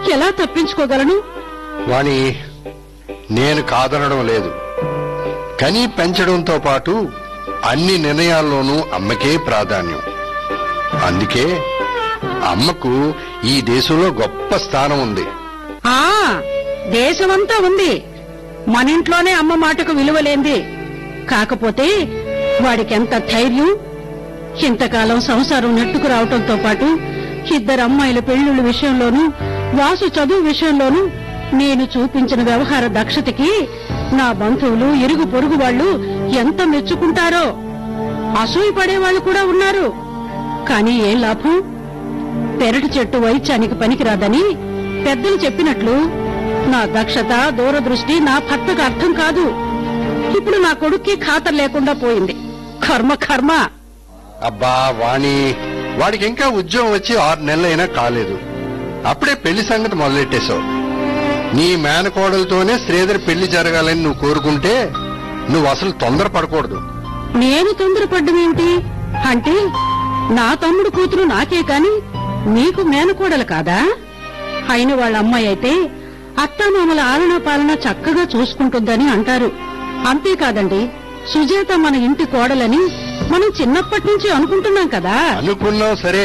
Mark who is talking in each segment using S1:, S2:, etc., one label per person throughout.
S1: ఎలా తప్పించుకోగలను
S2: వాణి నేను కాదనడం లేదు కని పెంచడంతో పాటు అన్ని నిర్ణయాల్లోనూ అమ్మకే ప్రాధాన్యం అందుకే అమ్మకు ఈ దేశంలో గొప్ప స్థానం ఉంది
S1: ఆ దేశమంతా ఉంది మన ఇంట్లోనే అమ్మ మాటకు విలువలేంది కాకపోతే వాడికెంత ధైర్యం ఇంతకాలం సంసారం నెట్టుకు రావటంతో పాటు ఇద్దరు అమ్మాయిల పెళ్లిళ్ళ విషయంలోనూ వాసు చదువు విషయంలోనూ నేను చూపించిన వ్యవహార దక్షతకి నా బంధువులు ఇరుగు పొరుగు వాళ్ళు ఎంత మెచ్చుకుంటారో అసూయ పడేవాళ్ళు కూడా ఉన్నారు కానీ ఏం లాభం పెరటి చెట్టు వైద్యానికి పనికిరాదని పెద్దలు చెప్పినట్లు నా దక్షత దూరదృష్టి నా భర్తకు అర్థం కాదు ఇప్పుడు నా కొడుక్కి ఖాతరు లేకుండా పోయింది కర్మ కర్మ
S2: అబ్బా వాణి వాడికి ఇంకా ఉద్యోగం వచ్చి ఆరు నెలలైనా కాలేదు అప్పుడే పెళ్లి సంగతి మొదలెట్టేశావు నీ మేనకోడలతోనే శ్రీధర్ పెళ్లి జరగాలని నువ్వు కోరుకుంటే నువ్వు అసలు తొందర పడకూడదు
S1: నేను తొందరపడ్డమేమిటి అంటే నా తమ్ముడు కూతురు నాకే కాని నీకు మేనకోడలు కాదా అయిన వాళ్ళ అమ్మాయి అయితే అత్తామామల ఆలనా పాలన చక్కగా చూసుకుంటుందని అంటారు అంతేకాదండి సుజాత మన ఇంటి కోడలని మనం చిన్నప్పటి నుంచి అనుకుంటున్నాం కదా
S2: అనుకున్నావు సరే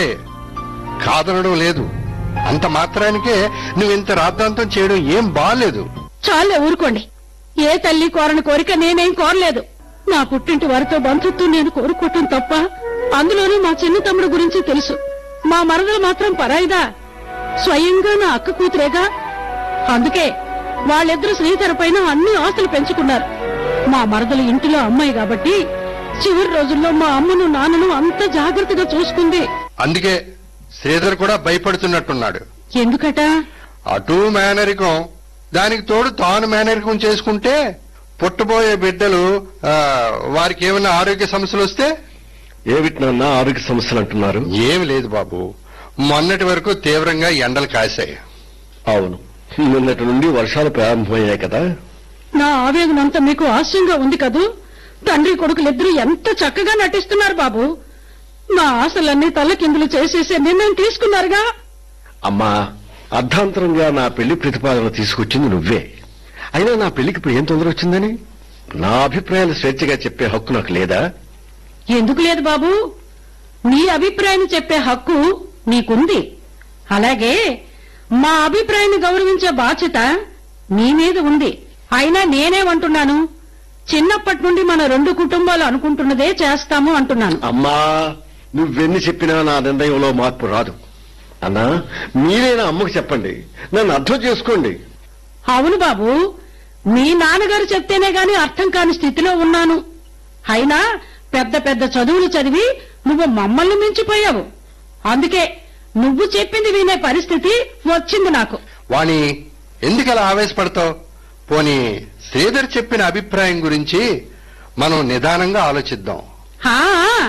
S2: కాదనడం లేదు అంత మాత్రానికే నువ్వు ఇంత రాద్ధాంతం చేయడం ఏం బాలేదు
S1: చాలే ఊరుకోండి ఏ తల్లి కోరని కోరిక నేనేం కోరలేదు నా పుట్టింటి వారితో బంధుత్వం నేను కోరుకోవటం తప్ప అందులోనూ మా చిన్న తమ్ముడు గురించి తెలుసు మా మరదలు మాత్రం పరాయిదా స్వయంగా నా అక్క కూతురేగా అందుకే వాళ్ళిద్దరూ శ్రీధర పైన అన్ని ఆస్తులు పెంచుకున్నారు మా మరదలు ఇంటిలో అమ్మాయి కాబట్టి చివరి రోజుల్లో మా అమ్మను నాన్నను అంత జాగ్రత్తగా చూసుకుంది
S2: అందుకే శ్రీధర్ కూడా భయపడుతున్నట్టున్నాడు
S1: ఎందుకట
S2: అటు మేనరికం దానికి తోడు తాను మేనరికం చేసుకుంటే పుట్టబోయే బిడ్డలు ఆ, వారికి ఏమైనా ఆరోగ్య సమస్యలు వస్తే
S3: ఏమిటి నాన్న ఆరోగ్య సమస్యలు అంటున్నారు
S2: ఏమి లేదు బాబు మొన్నటి వరకు తీవ్రంగా ఎండలు కాశాయి
S3: అవును నిన్నటి నుండి వర్షాలు ప్రారంభమయ్యాయి కదా
S1: నా ఆవేదన అంతా మీకు హాస్యంగా ఉంది కదూ తండ్రి కొడుకులిద్దరూ ఎంత చక్కగా నటిస్తున్నారు బాబు నా ఆశలన్నీ తల్లకిందులు చేసేసే నిర్ణయం తీసుకున్నారుగా
S3: అమ్మా అర్ధాంతరంగా నా పెళ్లి ప్రతిపాదన తీసుకొచ్చింది నువ్వే అయినా నా పెళ్లికి ఇప్పుడు ఏం తొందర వచ్చిందని నా అభిప్రాయాలు స్వేచ్ఛగా చెప్పే హక్కు నాకు లేదా
S1: ఎందుకు లేదు బాబు నీ అభిప్రాయం చెప్పే హక్కు నీకుంది అలాగే మా అభిప్రాయాన్ని గౌరవించే బాధ్యత నీ మీద ఉంది అయినా నేనేమంటున్నాను చిన్నప్పటి నుండి మన రెండు కుటుంబాలు అనుకుంటున్నదే చేస్తాము అంటున్నాను
S3: అమ్మా నువ్వెన్ని చెప్పినా నా నిర్ణయంలో మార్పు రాదు అన్నా మీరే నా అమ్మకు చెప్పండి నన్ను అర్థం చేసుకోండి
S1: అవును బాబు మీ నాన్నగారు చెప్తేనే గాని అర్థం కాని స్థితిలో ఉన్నాను అయినా పెద్ద పెద్ద చదువులు చదివి నువ్వు మమ్మల్ని మించిపోయావు అందుకే నువ్వు చెప్పింది వినే పరిస్థితి వచ్చింది నాకు
S2: వాణి ఎందుకలా ఆవేశపడతావు పోనీ శ్రీధర్ చెప్పిన అభిప్రాయం గురించి మనం నిదానంగా ఆలోచిద్దాం
S1: హా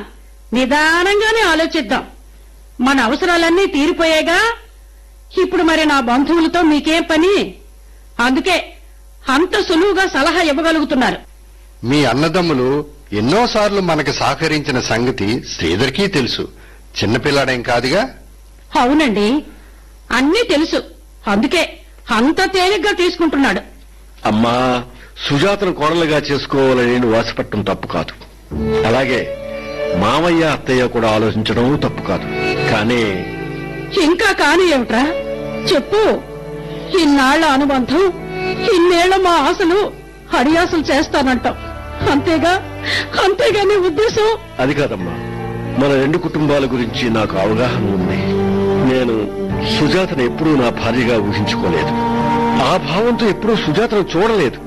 S1: నిదానంగానే ఆలోచిద్దాం మన అవసరాలన్నీ తీరిపోయాగా ఇప్పుడు మరి నా బంధువులతో మీకేం పని అందుకే అంత సులువుగా సలహా ఇవ్వగలుగుతున్నారు
S2: మీ అన్నదమ్ములు ఎన్నోసార్లు మనకు సహకరించిన సంగతి శ్రీధర్కి తెలుసు చిన్నపిల్లాడేం కాదుగా
S1: అవునండి అన్నీ తెలుసు అందుకే అంత తేలిగ్గా తీసుకుంటున్నాడు
S3: అమ్మా సుజాతను కోడలుగా చేసుకోవాలని నేను వాసపట్టడం తప్పు కాదు అలాగే మామయ్య అత్తయ్య కూడా ఆలోచించడం తప్పు కాదు కానీ
S1: ఇంకా కాని ఏమిట్రా చెప్పు ఇన్నాళ్ల అనుబంధం ఇన్నేళ్ల మా ఆశలు హడియాసలు చేస్తానంటాం అంతేగా అంతేగా నీ ఉద్దేశం
S3: అది కాదమ్మా మన రెండు కుటుంబాల గురించి నాకు అవగాహన ఉంది నేను సుజాతను ఎప్పుడూ నా భార్యగా ఊహించుకోలేదు ఆ భావంతో ఎప్పుడూ సుజాతను చూడలేదు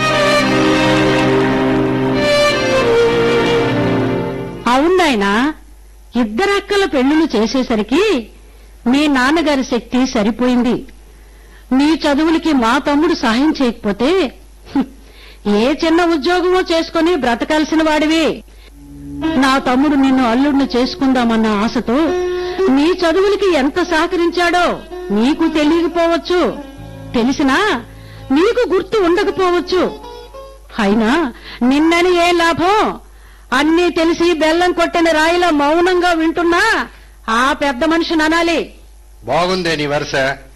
S1: అవునాయనా ఇద్దరక్కల పెళ్లిళ్ళు చేసేసరికి మీ నాన్నగారి శక్తి సరిపోయింది నీ చదువులకి మా తమ్ముడు సహాయం చేయకపోతే హ్మ్, ఏ చిన్న ఉద్యోగమో చేసుకుని బ్రతకాల్సిన వాడివి నా తమ్ముడు నిన్ను అల్లుడిని చేసుకుందామన్న ఆశతో నీ చదువులకి ఎంత సహకరించాడో నీకు తెలియకపోవచ్చు తెలిసినా నీకు గుర్తు ఉండకపోవచ్చు అయినా నిన్నని ఏ లాభం అన్నీ తెలిసి బెల్లం కొట్టిన రాయిలా మౌనంగా వింటున్నా ఆ పెద్ద మనిషిని అనాలి
S2: బాగుందే నీ వరుస